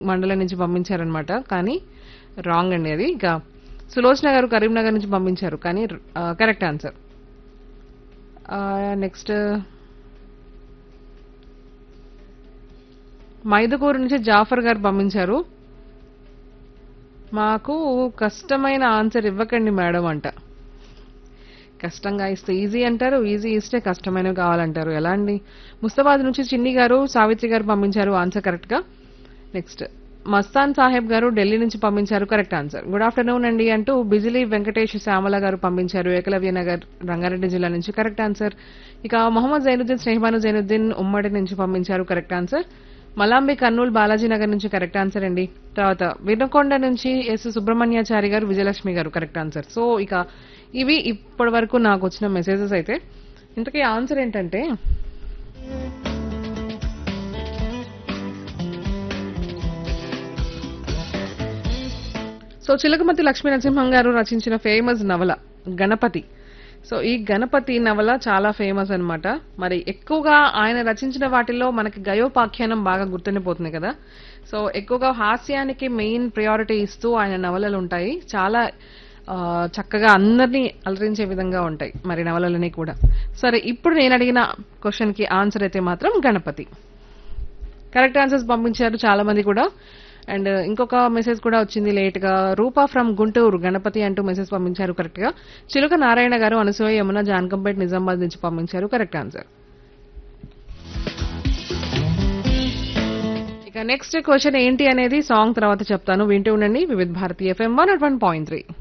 మండలం నుంచి పంపించారనమాట కానీ రాంగ్ అండి అది ఇక సులోచన గారు కరీంనగర్ నుంచి పంపించారు కానీ కరెక్ట్ ఆన్సర్ నెక్స్ట్ మైదుకూరు నుంచి జాఫర్ గారు పంపించారు మాకు కష్టమైన ఆన్సర్ ఇవ్వకండి మేడం అంట కష్టంగా ఇస్తే ఈజీ అంటారు ఈజీ ఇస్తే కష్టమైనవి కావాలంటారు ఎలా అండి ముస్తాబాద్ నుంచి చిన్ని గారు సావిత్రి గారు పంపించారు ఆన్సర్ కరెక్ట్ గా నెక్స్ట్ మస్తాన్ సాహెబ్ గారు ఢిల్లీ నుంచి పంపించారు కరెక్ట్ ఆన్సర్ గుడ్ ఆఫ్టర్నూన్ అండి అంటూ బిజిలీ వెంకటేష్ శ్యామల గారు పంపించారు ఏకలవ్య నగర్ రంగారెడ్డి జిల్లా నుంచి కరెక్ట్ ఆన్సర్ ఇక మొహమ్మద్ జైనుద్దీన్ స్నేహబాను జైనుద్దీన్ ఉమ్మడి నుంచి పంపించారు కరెక్ట్ ఆన్సర్ మలాంబి కర్నూలు బాలాజీ నగర్ నుంచి కరెక్ట్ ఆన్సర్ అండి తర్వాత వినకొండ నుంచి ఎస్ సుబ్రహ్మణ్యాచారి గారు విజయలక్ష్మి గారు కరెక్ట్ ఆన్సర్ సో ఇక ఇవి ఇప్పటి వరకు నాకు వచ్చిన మెసేజెస్ అయితే ఇంతకీ ఆన్సర్ ఏంటంటే సో చిలకమతి లక్ష్మీ నరసింహం గారు రచించిన ఫేమస్ నవల గణపతి సో ఈ గణపతి నవల చాలా ఫేమస్ అన్నమాట మరి ఎక్కువగా ఆయన రచించిన వాటిల్లో మనకి గయోపాఖ్యానం బాగా గుర్తుండిపోతుంది కదా సో ఎక్కువగా హాస్యానికి మెయిన్ ప్రయారిటీ ఇస్తూ ఆయన నవలలు ఉంటాయి చాలా ఆ, చక్కగా అందరినీ అలరించే విధంగా ఉంటాయి మరి నవలలని కూడా సరే ఇప్పుడు నేను అడిగిన క్వశ్చన్ కి ఆన్సర్ అయితే మాత్రం గణపతి కరెక్ట్ ఆన్సర్స్ పంపించారు చాలా మంది కూడా అండ్ ఇంకొక మెసేజ్ కూడా వచ్చింది లేట్ గా రూపా ఫ్రమ్ గుంటూరు గణపతి అంటూ మెసేజ్ పంపించారు కరెక్ట్ గా చిలుక నారాయణ గారు అనసూయ యమున జాన్కంపేట్ నిజామాబాద్ నుంచి పంపించారు కరెక్ట్ ఆన్సర్ ఇక నెక్స్ట్ క్వశ్చన్ ఏంటి అనేది సాంగ్ తర్వాత చెప్తాను వింటూ ఉండండి Vividh Bharati FM one one point three